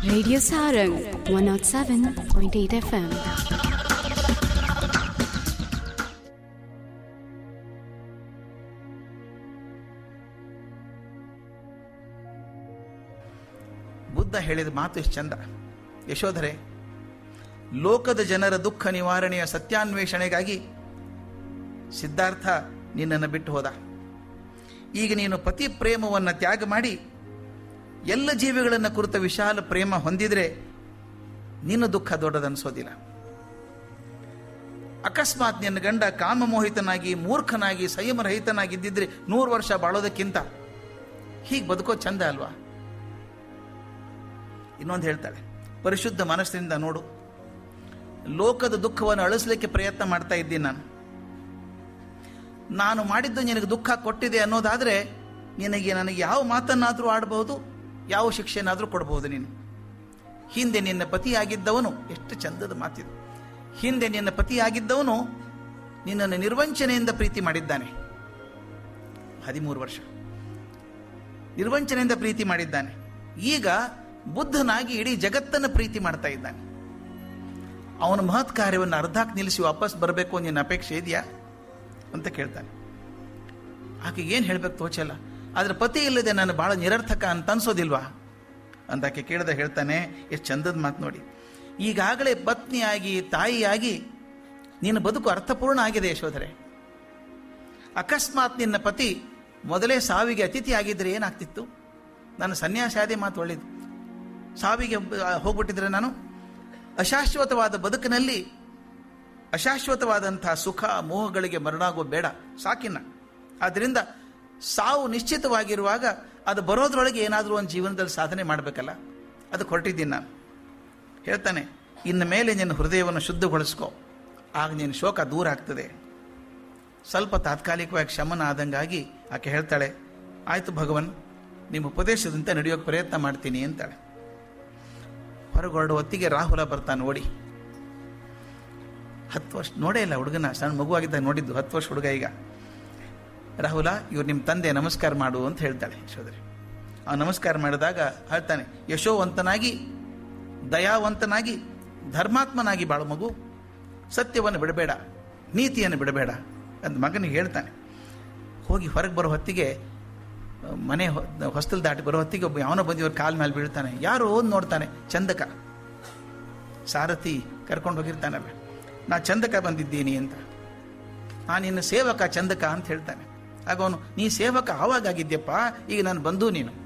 Radio Sarang 107.8 FM. Buddha ಹೇಳಿದ ಮಾತು ಎಷ್ಟು ಚಂದ ಯಶೋಧರೆ ಲೋಕದ ಜನರ ದುಃಖ ನಿವಾರಣೆಯ ಸತ್ಯಾನ್ವೇಷಣೆಗಾಗಿ ಸಿದ್ಧಾರ್ಥ ನಿನ್ನನ್ನು ಬಿಟ್ಟು ಹೋದ ಈಗ ನೀನು ಪತಿ ಪ್ರೇಮವನ್ನು ತ್ಯಾಗ ಮಾಡಿ ಎಲ್ಲ ಜೀವಿಗಳನ್ನು ಕುರಿತ ವಿಶಾಲ ಪ್ರೇಮ ಹೊಂದಿದ್ರೆ ನಿನ್ನ ದುಃಖ ದೊಡ್ಡದನ್ಸೋದಿಲ್ಲ ಅಕಸ್ಮಾತ್ ನಿನ್ನ ಗಂಡ ಕಾಮಮೋಹಿತನಾಗಿ ಮೂರ್ಖನಾಗಿ ಸಂಯಮರಹಿತನಾಗಿದ್ದಿದ್ರೆ ನೂರು ವರ್ಷ ಬಾಳೋದಕ್ಕಿಂತ ಹೀಗೆ ಬದುಕೋ ಚಂದ ಅಲ್ವಾ ಇನ್ನೊಂದು ಹೇಳ್ತಾಳೆ ಪರಿಶುದ್ಧ ಮನಸ್ಸಿನಿಂದ ನೋಡು ಲೋಕದ ದುಃಖವನ್ನು ಅಳಿಸ್ಲಿಕ್ಕೆ ಪ್ರಯತ್ನ ಮಾಡ್ತಾ ಇದ್ದೀನಿ ನಾನು ನಾನು ಮಾಡಿದ್ದು ನಿನಗೆ ದುಃಖ ಕೊಟ್ಟಿದೆ ಅನ್ನೋದಾದರೆ ನಿನಗೆ ನನಗೆ ಯಾವ ಮಾತನ್ನಾದರೂ ಆಡಬಹುದು ಯಾವ ಶಿಕ್ಷೆನಾದರೂ ಕೊಡಬಹುದು ನೀನು ಹಿಂದೆ ನಿನ್ನ ಪತಿಯಾಗಿದ್ದವನು ಎಷ್ಟು ಚಂದದ ಮಾತಿದು ಹಿಂದೆ ನಿನ್ನ ಪತಿಯಾಗಿದ್ದವನು ನಿನ್ನನ್ನು ನಿರ್ವಂಚನೆಯಿಂದ ಪ್ರೀತಿ ಮಾಡಿದ್ದಾನೆ ಹದಿಮೂರು ವರ್ಷ ನಿರ್ವಂಚನೆಯಿಂದ ಪ್ರೀತಿ ಮಾಡಿದ್ದಾನೆ ಈಗ ಬುದ್ಧನಾಗಿ ಇಡೀ ಜಗತ್ತನ್ನು ಪ್ರೀತಿ ಮಾಡ್ತಾ ಇದ್ದಾನೆ ಅವನ ಮಹತ್ ಕಾರ್ಯವನ್ನು ಅರ್ಧಕ್ಕೆ ನಿಲ್ಲಿಸಿ ವಾಪಸ್ ಬರಬೇಕು ನಿನ್ನ ಅಪೇಕ್ಷೆ ಇದೆಯಾ ಅಂತ ಕೇಳ್ತಾನೆ ಆಕೆ ಏನು ಹೇಳ್ಬೇಕು ತೋಚಲ್ಲ ಆದ್ರೆ ಪತಿ ಇಲ್ಲದೆ ನಾನು ಬಹಳ ನಿರರ್ಥಕ ಅಂತ ಅನ್ಸೋದಿಲ್ವಾ ಅಂತ ಆಕೆ ಕೇಳ್ದ ಹೇಳ್ತಾನೆ ಎಷ್ಟು ಚಂದದ ಮಾತು ನೋಡಿ ಈಗಾಗಲೇ ಪತ್ನಿಯಾಗಿ ತಾಯಿಯಾಗಿ ನಿನ್ನ ಬದುಕು ಅರ್ಥಪೂರ್ಣ ಆಗಿದೆ ಯಶೋಧರೆ ಅಕಸ್ಮಾತ್ ನಿನ್ನ ಪತಿ ಮೊದಲೇ ಸಾವಿಗೆ ಅತಿಥಿ ಆಗಿದ್ರೆ ಏನಾಗ್ತಿತ್ತು ನಾನು ಸನ್ಯಾಸಾದಿ ಮಾತು ಒಳ್ಳೇದು ಸಾವಿಗೆ ಹೋಗ್ಬಿಟ್ಟಿದ್ರೆ ನಾನು ಅಶಾಶ್ವತವಾದ ಬದುಕಿನಲ್ಲಿ ಅಶಾಶ್ವತವಾದಂತಹ ಸುಖ ಮೋಹಗಳಿಗೆ ಮರಣಾಗೋ ಬೇಡ ಸಾಕಿನ್ನ ಆದ್ದರಿಂದ ಸಾವು ನಿಶ್ಚಿತವಾಗಿರುವಾಗ ಅದು ಬರೋದ್ರೊಳಗೆ ಏನಾದರೂ ಒಂದು ಜೀವನದಲ್ಲಿ ಸಾಧನೆ ಮಾಡಬೇಕಲ್ಲ ಅದು ಹೊರಟಿದ್ದೀನಿ ನಾನು ಹೇಳ್ತಾನೆ ಇನ್ನು ಮೇಲೆ ನಿನ್ನ ಹೃದಯವನ್ನು ಶುದ್ಧಗೊಳಿಸ್ಕೋ ಆಗ ನಿನ್ನ ಶೋಕ ದೂರ ಆಗ್ತದೆ ಸ್ವಲ್ಪ ತಾತ್ಕಾಲಿಕವಾಗಿ ಶಮನ ಆದಂಗಾಗಿ ಆಕೆ ಹೇಳ್ತಾಳೆ ಆಯಿತು ಭಗವನ್ ನಿಮ್ಮ ಉಪದೇಶದಂತೆ ನಡೆಯೋಕೆ ಪ್ರಯತ್ನ ಮಾಡ್ತೀನಿ ಅಂತಾಳೆ ಹೊರಗೆ ಹೊರಡುವ ಹೊತ್ತಿಗೆ ರಾಹುಲ ಬರ್ತಾನೆ ಓಡಿ ಹತ್ತು ವರ್ಷ ನೋಡೇ ಇಲ್ಲ ಹುಡುಗನ ಸಣ್ಣ ಮಗುವಾಗಿದ್ದಾಗ ನೋಡಿದ್ದು ಹತ್ತು ವರ್ಷ ಹುಡುಗ ಈಗ ರಾಹುಲ ಇವ್ರು ನಿಮ್ಮ ತಂದೆ ನಮಸ್ಕಾರ ಮಾಡು ಅಂತ ಹೇಳ್ತಾಳೆ ಯಶೋಧರಿ ಆ ನಮಸ್ಕಾರ ಮಾಡಿದಾಗ ಹೇಳ್ತಾನೆ ಯಶೋವಂತನಾಗಿ ದಯಾವಂತನಾಗಿ ಧರ್ಮಾತ್ಮನಾಗಿ ಬಾಳು ಮಗು ಸತ್ಯವನ್ನು ಬಿಡಬೇಡ ನೀತಿಯನ್ನು ಬಿಡಬೇಡ ಅಂತ ಮಗನಿಗೆ ಹೇಳ್ತಾನೆ ಹೋಗಿ ಹೊರಗೆ ಬರೋ ಹೊತ್ತಿಗೆ ಮನೆ ಹೊಸ್ತಲ್ ದಾಟಿ ಬರೋ ಹೊತ್ತಿಗೆ ಒಬ್ಬ ಯಾವನೋ ಬಂದಿವ್ರ ಕಾಲ್ ಮೇಲೆ ಬೀಳ್ತಾನೆ ಯಾರೋ ಓದ್ ನೋಡ್ತಾನೆ ಚಂದಕ ಸಾರಥಿ ಕರ್ಕೊಂಡು ಹೋಗಿರ್ತಾನಲ್ಲ ನಾ ಚಂದಕ ಬಂದಿದ್ದೀನಿ ಅಂತ ನಾನು ನಿನ್ನ ಸೇವಕ ಚಂದಕ ಅಂತ ಹೇಳ್ತಾನೆ ಆಗ ಅವನು ನೀ ಸೇವಕ ಆವಾಗಾಗಿದ್ಯಪ್ಪ ಈಗ ನಾನು ಬಂದು ನೀನು